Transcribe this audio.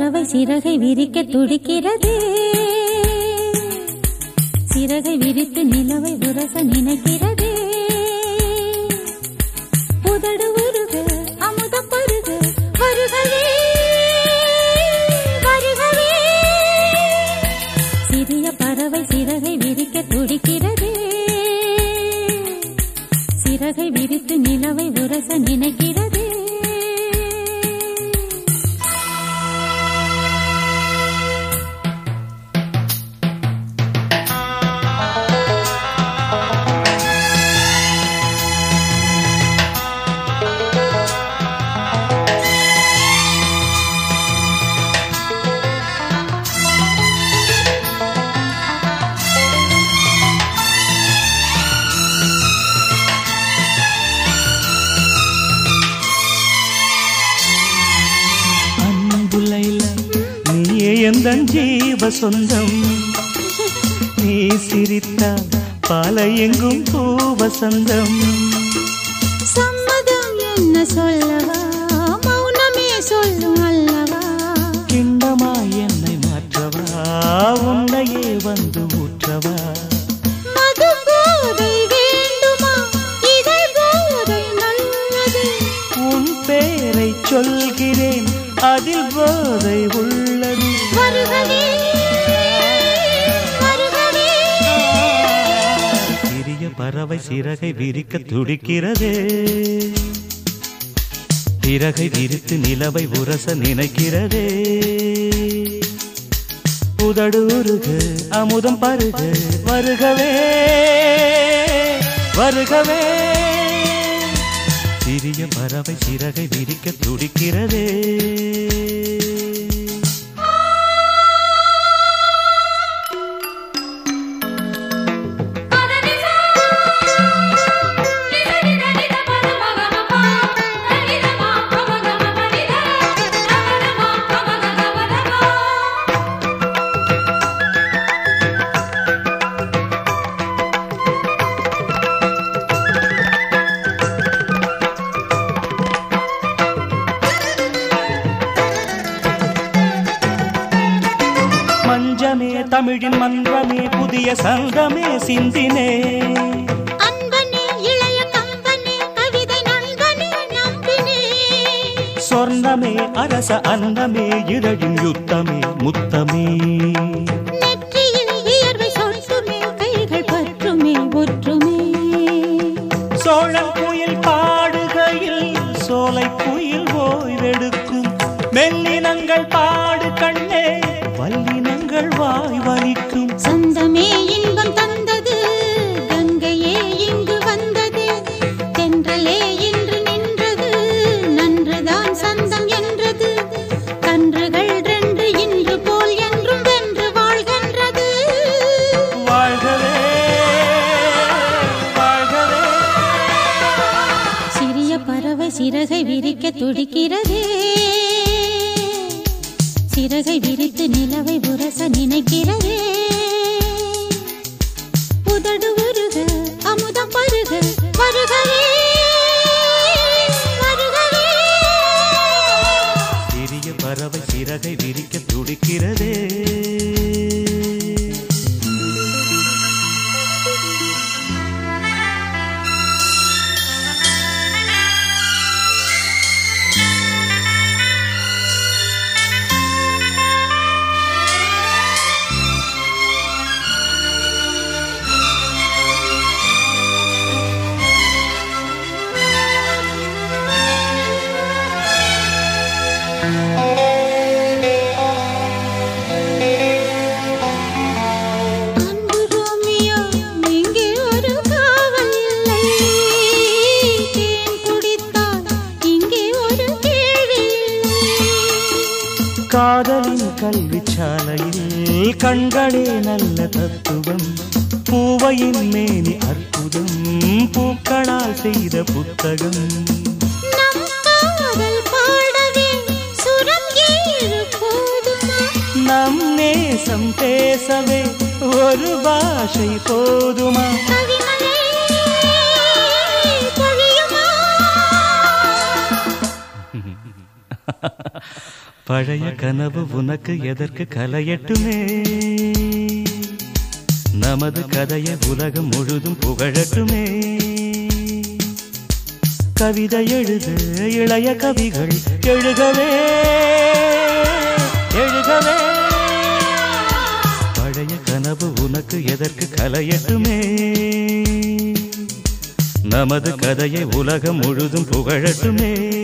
பறவை சிறகை விரிக்க துடிக்கிறது சிறகை விரித்து நிலவை உரச நினைக்கிறது உதடு உருக அமுத பருக வருகவே வருகவே சிறிய பறவை சிறகை விரிக்க துடிக்கிறது சிறகை விரித்து நிலவை உரச நினைக்கிறது அன்புலைல நீயே எந்த ஜீவ சொந்தம் நீ சிரித்தால் பால எங்கும் பூவசந்தம் சம்மதம் என்ன சொல்லவா மௌனமே சொல்லும் அல்லவா கிண்டமா என்னை மாற்றவா உன்னையே வந்து ஊற்றவா மது போதை வேண்டுமா இதை போதை நல்லது உன் பேரை சொல்கிறேன் அதில் போதை உள்ளது வருகவே வருகவே சிறிய பறவை சிறகை விரிக்க துடிக்கிறதே சிறகை விரித்து நிலவை உரச நினைக்கிறதே உதடு உருகு அமுதம் பருகு வருகவே வருகவே சிறிய பறவை சிறகை விரிக்க துடிக்கிறதே மஞ்சமே தமிழின் மன்றமே புதிய சங்கமே சிந்தினே அன்பனே இளைய கம்பனே கவிதை நண்பனே நம்பினே சொர்ணமே அரச அன்னமே இதழின் யுத்தமே முத்தமே நெற்றியில் இயர்வை சொட்டுமே கைகள் பற்றுமே ஒற்றுமே சோழன் குயில் பாடுகையில் சோலை குயில் ஓய்வெடுக்கும் மெல்லினங்கள் பாடு கண்ணே வல்லினங்கள் வாய் வலிக்கும் சொந்தமே இன்பம் தந்தது கங்கையே இங்கு வந்தது தென்றலே இன்று நின்றது நன்றுதான் சந்தம் என்றது கன்றுகள் ரெண்டு இன்று போல் என்றும் வென்று வாழ்கின்றது வாழ்கவே வாழ்கவே சிறிய பறவை சிறகை விரிக்க துடிக்கிறதே சிறகை விரித்து நிலவை உரச நினைக்கிறதே உதடு உருக அமுதம் பருக வருகவே வருகவே சிறிய பறவை சிறகை விரிக்க துடிக்கிறதே அன்பு ரோமியோ இங்கே ஒரு காவல் இல்லை தேன் குடித்தால் இங்கே ஒரு கேள்வி இல்லை காதலின் கல்வி சாலையில் கண்களே நல்ல தத்துவம் பூவையின் மேனி அற்புதம் பூக்களால் செய்த புத்தகம் நம் காதல் பாடவே சுரம் ஏழு போதுமா நம் நேசம் பேசவே ஒரு பாஷை போதுமா கவிமலை பொழியுமா பழைய கனவு உனக்கு எதற்கு கலையட்டுமே நமது கதையை உலகம் முழுதும் புகழட்டுமே கவிதை எழுது இளைய கவிகள் எழுகவே எழுகவே பழைய கனவு உனக்கு எதற்கு கலையட்டுமே நமது கதையை உலகம் முழுதும் புகழட்டுமே